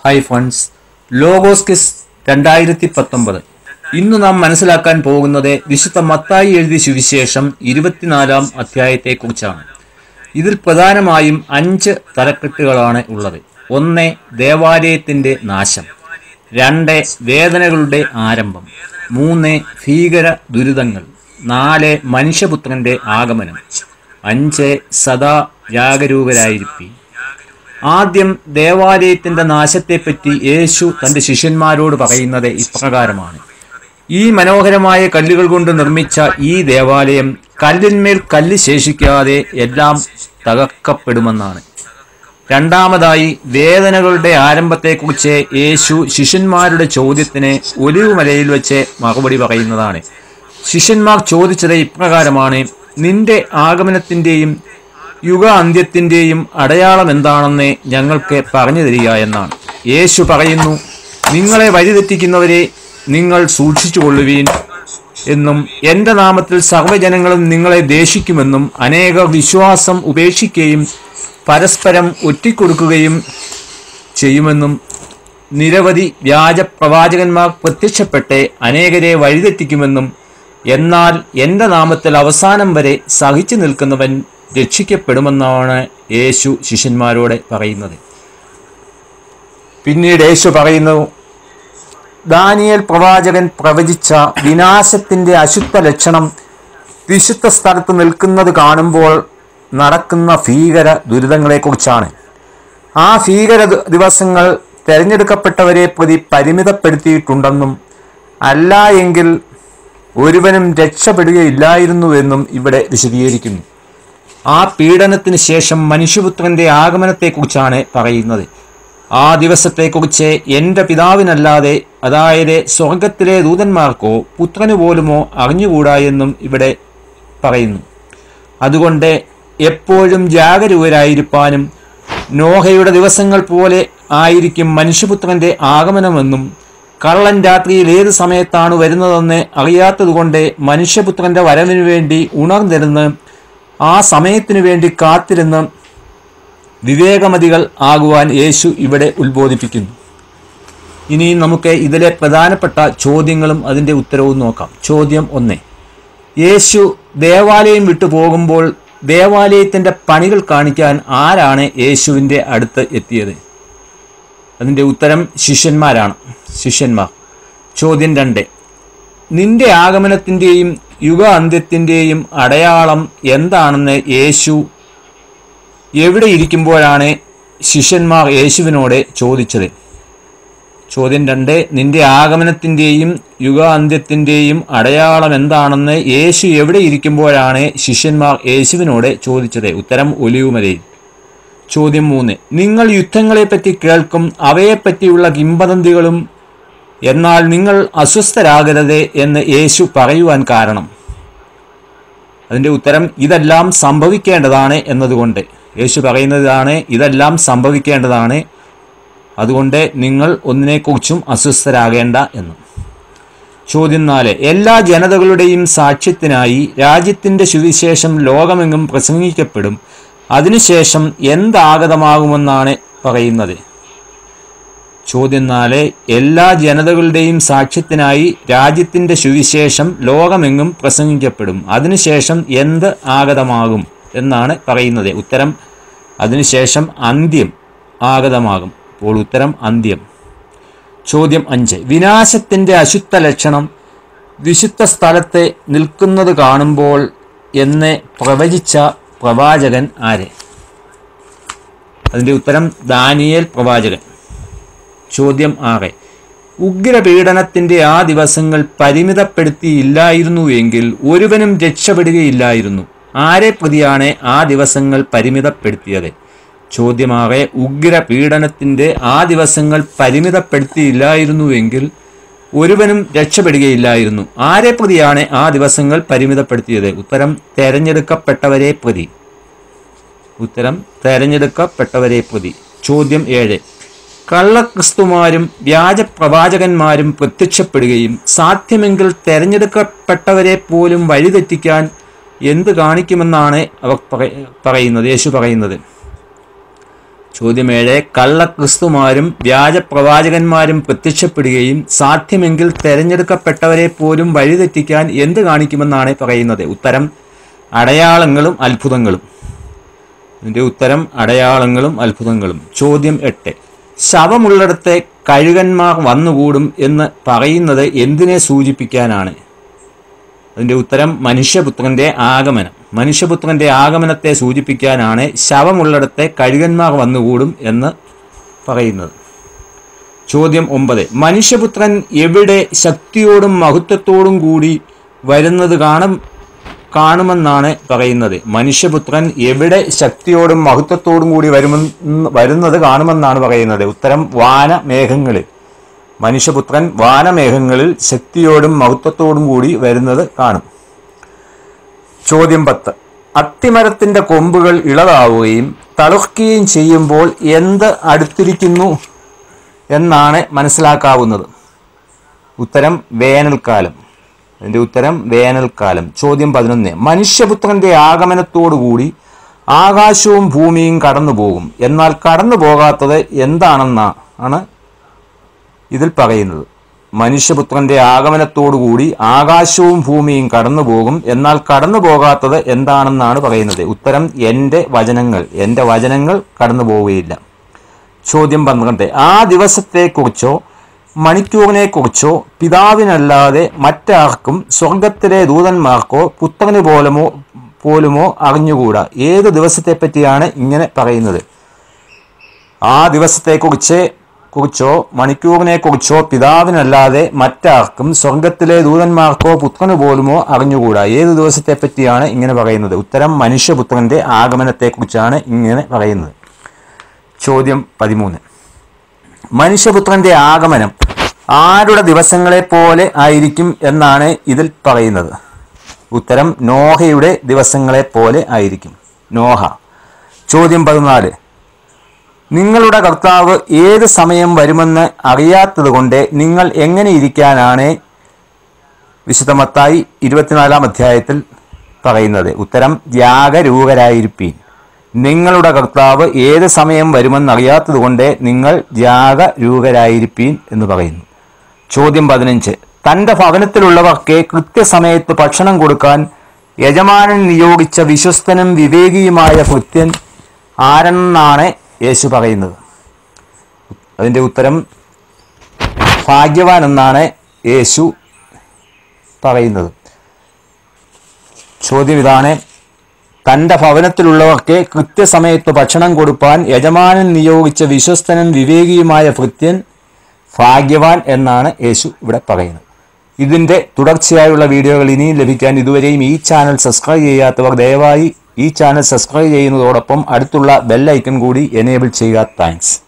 hi friends logos kiss രണ്ടായിരത്തി പത്തൊമ്പത് ഇന്ന് നാം മനസ്സിലാക്കാൻ പോകുന്നത് വിശുദ്ധ മത്തായി എഴുതിയ സുവിശേഷം ഇരുപത്തിനാലാം അധ്യായത്തെക്കുറിച്ചാണ് ഇതിൽ പ്രധാനമായും അഞ്ച് തലക്കെട്ടുകളാണ് ഉള്ളത് ഒന്ന് ദേവാലയത്തിന്റെ നാശം രണ്ട് വേദനകളുടെ ആരംഭം മൂന്ന് ഭീകര ദുരിതങ്ങൾ നാല് മനുഷ്യപുത്രന്റെ ആഗമനം അഞ്ച് സദാ ജാഗരൂകരായിരിക്കും ആദ്യം ദേവാലയത്തിന്റെ നാശത്തെപ്പറ്റി യേശു തന്റെ ശിഷ്യന്മാരോട് പറയുന്നത് ഇപ്രകാരമാണ് ഈ മനോഹരമായ കല്ലുകൾ കൊണ്ട് നിർമ്മിച്ച ഈ ദേവാലയം കല്ലിന്മേൽ കല്ല് ശേഷിക്കാതെ എല്ലാം തകർക്കപ്പെടുമെന്നാണ് രണ്ടാമതായി വേദനകളുടെ ആരംഭത്തെക്കുറിച്ച് യേശു ശിഷ്യന്മാരുടെ ചോദ്യത്തിന് ഒലിവുമലയിൽ വെച്ച് മറുപടി പറയുന്നതാണ് ശിഷ്യന്മാർ ചോദിച്ചത് ഇപ്രകാരമാണ് നിന്റെ ആഗമനത്തിന്റെയും യുഗ അന്ത്യത്തിന്റെയും അടയാളം എന്താണെന്ന് ഞങ്ങൾക്ക് പറഞ്ഞു തരിക എന്നാണ് യേശു പറയുന്നു നിങ്ങളെ വഴിതെറ്റിക്കുന്നവരെ നിങ്ങൾ സൂക്ഷിച്ചുകൊള്ളുവീൻ എന്നും എന്റെ നാമത്തിൽ സർവ്വജനങ്ങളും നിങ്ങളെ ദേഷിക്കുമെന്നും അനേക വിശ്വാസം ഉപേക്ഷിക്കുകയും പരസ്പരം ഒറ്റിക്കൊടുക്കുകയും ചെയ്യുമെന്നും നിരവധി വ്യാജ പ്രവാചകന്മാർ പ്രത്യക്ഷപ്പെട്ട് അനേകരെ വഴിതെറ്റിക്കുമെന്നും എന്നാൽ എൻ്റെ നാമത്തിൽ അവസാനം വരെ സഹിച്ചു നിൽക്കുന്നവൻ രക്ഷിക്കപ്പെടുമെന്നാണ് യേശു ശിഷ്യന്മാരോട് പറയുന്നത് പിന്നീട് യേശു പറയുന്നു ദാനിയേൽ പ്രവാചകൻ പ്രവചിച്ച വിനാശത്തിന്റെ അശുദ്ധ ലക്ഷണം വിശുദ്ധ സ്ഥലത്ത് നിൽക്കുന്നത് കാണുമ്പോൾ നടക്കുന്ന ഭീകര ദുരിതങ്ങളെക്കുറിച്ചാണ് ആ ഭീകര ദി- ദിവസങ്ങൾ തെരഞ്ഞെടുക്കപ്പെട്ടവരെ പ്രതി പരിമിതപ്പെടുത്തിയിട്ടുണ്ടെന്നും അല്ല എങ്കിൽ ഒരുവനും രക്ഷപ്പെടുകയില്ലായിരുന്നുവെന്നും ഇവിടെ വിശദീകരിക്കുന്നു ആ പീഡനത്തിന് ശേഷം മനുഷ്യപുത്രന്റെ ആഗമനത്തെക്കുറിച്ചാണ് പറയുന്നത് ആ ദിവസത്തെക്കുറിച്ച് എൻ്റെ പിതാവിനല്ലാതെ അതായത് സ്വർഗത്തിലെ ദൂതന്മാർക്കോ പുത്രന് പോലുമോ അറിഞ്ഞുകൂടാ എന്നും ഇവിടെ പറയുന്നു അതുകൊണ്ട് എപ്പോഴും ജാഗരൂകരായിരിക്കാനും നോഹയുടെ ദിവസങ്ങൾ പോലെ ആയിരിക്കും മനുഷ്യപുത്രന്റെ ആഗമനമെന്നും കള്ളൻ രാത്രിയിൽ ഏത് സമയത്താണ് വരുന്നതെന്ന് അറിയാത്തതുകൊണ്ട് മനുഷ്യപുത്രന്റെ വരവിനു വേണ്ടി ഉണർന്നിരുന്ന് ആ സമയത്തിനു വേണ്ടി കാത്തിരുന്ന് വിവേകമതികൾ ആകുവാൻ യേശു ഇവിടെ ഉത്ബോധിപ്പിക്കുന്നു ഇനി നമുക്ക് ഇതിലെ പ്രധാനപ്പെട്ട ചോദ്യങ്ങളും അതിൻ്റെ ഉത്തരവും നോക്കാം ചോദ്യം ഒന്ന് യേശു ദേവാലയം വിട്ടു പോകുമ്പോൾ ദേവാലയത്തിൻ്റെ പണികൾ കാണിക്കാൻ ആരാണ് യേശുവിൻ്റെ അടുത്ത് എത്തിയത് അതിൻ്റെ ഉത്തരം ശിഷ്യന്മാരാണ് ശിഷ്യന്മാർ ചോദ്യം രണ്ട് നിന്റെ ആഗമനത്തിൻ്റെയും യുഗ അന്ത്യത്തിൻ്റെയും അടയാളം എന്താണെന്ന് യേശു എവിടെ ഇരിക്കുമ്പോഴാണ് ശിഷ്യന്മാർ യേശുവിനോട് ചോദിച്ചത് ചോദ്യം രണ്ട് നിന്റെ ആഗമനത്തിൻ്റെയും യുഗാന്ത്യത്തിൻ്റെയും അടയാളം എന്താണെന്ന് യേശു എവിടെ ഇരിക്കുമ്പോഴാണ് ശിഷ്യന്മാർ യേശുവിനോട് ചോദിച്ചത് ഉത്തരം ഒലിവുമലയിൽ ചോദ്യം മൂന്ന് നിങ്ങൾ യുദ്ധങ്ങളെപ്പറ്റി കേൾക്കും അവയെപ്പറ്റിയുള്ള കിംവദന്തികളും എന്നാൽ നിങ്ങൾ അസ്വസ്ഥരാകരുത് എന്ന് യേശു പറയുവാൻ കാരണം അതിൻ്റെ ഉത്തരം ഇതെല്ലാം സംഭവിക്കേണ്ടതാണ് എന്നതുകൊണ്ട് യേശു പറയുന്നതാണ് ഇതെല്ലാം സംഭവിക്കേണ്ടതാണ് അതുകൊണ്ട് നിങ്ങൾ ഒന്നിനെക്കുറിച്ചും അസ്വസ്ഥരാകേണ്ട എന്ന് ചോദ്യം നാല് എല്ലാ ജനതകളുടെയും സാക്ഷ്യത്തിനായി രാജ്യത്തിൻ്റെ സുവിശേഷം ലോകമെങ്ങും പ്രസംഗിക്കപ്പെടും അതിനുശേഷം എന്താഗതമാകുമെന്നാണ് പറയുന്നത് ചോദ്യം നാല് എല്ലാ ജനതകളുടെയും സാക്ഷ്യത്തിനായി രാജ്യത്തിൻ്റെ സുവിശേഷം ലോകമെങ്ങും പ്രസംഗിക്കപ്പെടും അതിനുശേഷം എന്ത് ആഗതമാകും എന്നാണ് പറയുന്നത് ഉത്തരം അതിനുശേഷം അന്ത്യം ആഗതമാകും അപ്പോൾ ഉത്തരം അന്ത്യം ചോദ്യം അഞ്ച് വിനാശത്തിൻ്റെ അശുദ്ധ ലക്ഷണം വിശുദ്ധ സ്ഥലത്ത് നിൽക്കുന്നത് കാണുമ്പോൾ എന്ന് പ്രവചിച്ച പ്രവാചകൻ ആര് അതിൻ്റെ ഉത്തരം ദാനിയേൽ പ്രവാചകൻ ചോദ്യം ആറ് ഉഗ്രപീഡനത്തിന്റെ ആ ദിവസങ്ങൾ പരിമിതപ്പെടുത്തിയില്ലായിരുന്നു എങ്കിൽ ഒരുവനും രക്ഷപ്പെടുകയില്ലായിരുന്നു ആരെ പ്രതിയാണ് ആ ദിവസങ്ങൾ പരിമിതപ്പെടുത്തിയത് ചോദ്യമാറെ ഉഗ്രപീഡനത്തിന്റെ ആ ദിവസങ്ങൾ പരിമിതപ്പെടുത്തിയില്ലായിരുന്നുവെങ്കിൽ ഒരുവനും രക്ഷപ്പെടുകയില്ലായിരുന്നു ആരെ പ്രതിയാണ് ആ ദിവസങ്ങൾ പരിമിതപ്പെടുത്തിയത് ഉത്തരം തെരഞ്ഞെടുക്കപ്പെട്ടവരെ പ്രതി ഉത്തരം തെരഞ്ഞെടുക്കപ്പെട്ടവരെ പ്രതി ചോദ്യം ഏഴ് കള്ളക്രിസ്തുമാരും വ്യാജ പ്രവാചകന്മാരും പ്രത്യക്ഷപ്പെടുകയും സാധ്യമെങ്കിൽ തെരഞ്ഞെടുക്കപ്പെട്ടവരെ പോലും വഴിതെറ്റിക്കാൻ എന്ത് കാണിക്കുമെന്നാണ് അവർ പറ- പറയുന്നത് യേശു പറയുന്നത് ചോദ്യം ഏഴ് കള്ളക്രിസ്തുമാരും വ്യാജ പ്രവാചകന്മാരും പ്രത്യക്ഷപ്പെടുകയും സാധ്യമെങ്കിൽ തെരഞ്ഞെടുക്കപ്പെട്ടവരെ പോലും വഴിതെറ്റിക്കാൻ എന്ത് കാണിക്കുമെന്നാണ് പറയുന്നത് ഉത്തരം അടയാളങ്ങളും അത്ഭുതങ്ങളും ഇതിന്റെ ഉത്തരം അടയാളങ്ങളും അത്ഭുതങ്ങളും ചോദ്യം എട്ട് ശവമുള്ളിടത്തെ കഴുകന്മാർ വന്നുകൂടും എന്ന് പറയുന്നത് എന്തിനെ സൂചിപ്പിക്കാനാണ് അതിന്റെ ഉത്തരം മനുഷ്യപുത്രന്റെ ആഗമനം മനുഷ്യപുത്രന്റെ ആഗമനത്തെ സൂചിപ്പിക്കാനാണ് ശവമുള്ളിടത്തെ കഴുകന്മാർ വന്നുകൂടും എന്ന് പറയുന്നത് ചോദ്യം ഒമ്പത് മനുഷ്യപുത്രൻ എവിടെ ശക്തിയോടും മഹത്വത്തോടും കൂടി വരുന്നത് കാണും കാണുമെന്നാണ് പറയുന്നത് മനുഷ്യപുത്രൻ എവിടെ ശക്തിയോടും മഹത്വത്തോടും കൂടി വരുമെന്ന് വരുന്നത് കാണുമെന്നാണ് പറയുന്നത് ഉത്തരം വാനമേഘങ്ങളിൽ മനുഷ്യപുത്രൻ വാനമേഘങ്ങളിൽ ശക്തിയോടും മഹത്വത്തോടും കൂടി വരുന്നത് കാണും ചോദ്യം പത്ത് അത്തിമരത്തിന്റെ കൊമ്പുകൾ ഇളതാവുകയും തളുക്കുകയും ചെയ്യുമ്പോൾ എന്ത് അടുത്തിരിക്കുന്നു എന്നാണ് മനസ്സിലാക്കാവുന്നത് ഉത്തരം വേനൽക്കാലം അതിന്റെ ഉത്തരം വേനൽക്കാലം ചോദ്യം പതിനൊന്ന് മനുഷ്യപുത്രന്റെ ആഗമനത്തോടുകൂടി ആകാശവും ഭൂമിയും കടന്നു പോകും എന്നാൽ കടന്നു പോകാത്തത് എന്താണെന്നാണ് ഇതിൽ പറയുന്നത് മനുഷ്യപുത്രന്റെ ആഗമനത്തോടുകൂടി ആകാശവും ഭൂമിയും കടന്നു പോകും എന്നാൽ കടന്നു പോകാത്തത് എന്താണെന്നാണ് പറയുന്നത് ഉത്തരം എൻ്റെ വചനങ്ങൾ എൻ്റെ വചനങ്ങൾ കടന്നു പോവുകയില്ല ചോദ്യം പന്ത്രണ്ട് ആ ദിവസത്തെക്കുറിച്ചോ മണിക്കൂറിനെക്കുറിച്ചോ പിതാവിനല്ലാതെ മറ്റാർക്കും സ്വർഗത്തിലെ ദൂതന്മാർക്കോ പുത്രന് പോലുമോ പോലുമോ അറിഞ്ഞുകൂടാ ഏത് ദിവസത്തെ പറ്റിയാണ് ഇങ്ങനെ പറയുന്നത് ആ ദിവസത്തെക്കുറിച്ച് കുറിച്ചോ മണിക്കൂറിനെക്കുറിച്ചോ പിതാവിനല്ലാതെ മറ്റാർക്കും സ്വർഗത്തിലെ ദൂതന്മാർക്കോ പുത്രന് പോലുമോ അറിഞ്ഞുകൂടാ ഏത് ദിവസത്തെ പറ്റിയാണ് ഇങ്ങനെ പറയുന്നത് ഉത്തരം മനുഷ്യപുത്രന്റെ ആഗമനത്തെക്കുറിച്ചാണ് ഇങ്ങനെ പറയുന്നത് ചോദ്യം പതിമൂന്ന് മനുഷ്യപുത്രന്റെ ആഗമനം ആരുടെ ദിവസങ്ങളെ പോലെ ആയിരിക്കും എന്നാണ് ഇതിൽ പറയുന്നത് ഉത്തരം നോഹയുടെ ദിവസങ്ങളെ പോലെ ആയിരിക്കും നോഹ ചോദ്യം പതിനാല് നിങ്ങളുടെ കർത്താവ് ഏത് സമയം വരുമെന്ന് അറിയാത്തതുകൊണ്ട് നിങ്ങൾ എങ്ങനെ ഇരിക്കാനാണ് വിശുദ്ധമത്തായി ഇരുപത്തിനാലാം അധ്യായത്തിൽ പറയുന്നത് ഉത്തരം ജാഗരൂകരായിരിപ്പീൻ നിങ്ങളുടെ കർത്താവ് ഏത് സമയം വരുമെന്നറിയാത്തതുകൊണ്ട് നിങ്ങൾ ജാഗരൂകരായിരിപ്പീൻ എന്ന് പറയുന്നു ചോദ്യം പതിനഞ്ച് തന്റെ ഭവനത്തിലുള്ളവർക്ക് കൃത്യസമയത്ത് ഭക്ഷണം കൊടുക്കാൻ യജമാനൻ നിയോഗിച്ച വിശ്വസ്തനും വിവേകിയുമായ ഭൃത്യൻ ആരെന്നാണ് യേശു പറയുന്നത് അതിൻ്റെ ഉത്തരം ഭാഗ്യവാൻ എന്നാണ് യേശു പറയുന്നത് ചോദ്യം ഇതാണ് തൻ്റെ ഭവനത്തിലുള്ളവർക്ക് കൃത്യസമയത്ത് ഭക്ഷണം കൊടുപ്പാൻ യജമാനൻ നിയോഗിച്ച വിശ്വസ്തനും വിവേകിയുമായ ഭൃത്യൻ ഭാഗ്യവാൻ എന്നാണ് യേശു ഇവിടെ പറയുന്നത് ഇതിൻ്റെ തുടർച്ചയായുള്ള വീഡിയോകൾ ഇനിയും ലഭിക്കാൻ ഇതുവരെയും ഈ ചാനൽ സബ്സ്ക്രൈബ് ചെയ്യാത്തവർ ദയവായി ഈ ചാനൽ സബ്സ്ക്രൈബ് ചെയ്യുന്നതോടൊപ്പം അടുത്തുള്ള ബെൽ ഐക്കൺ കൂടി എനേബിൾ ചെയ്യുക താങ്ക്സ്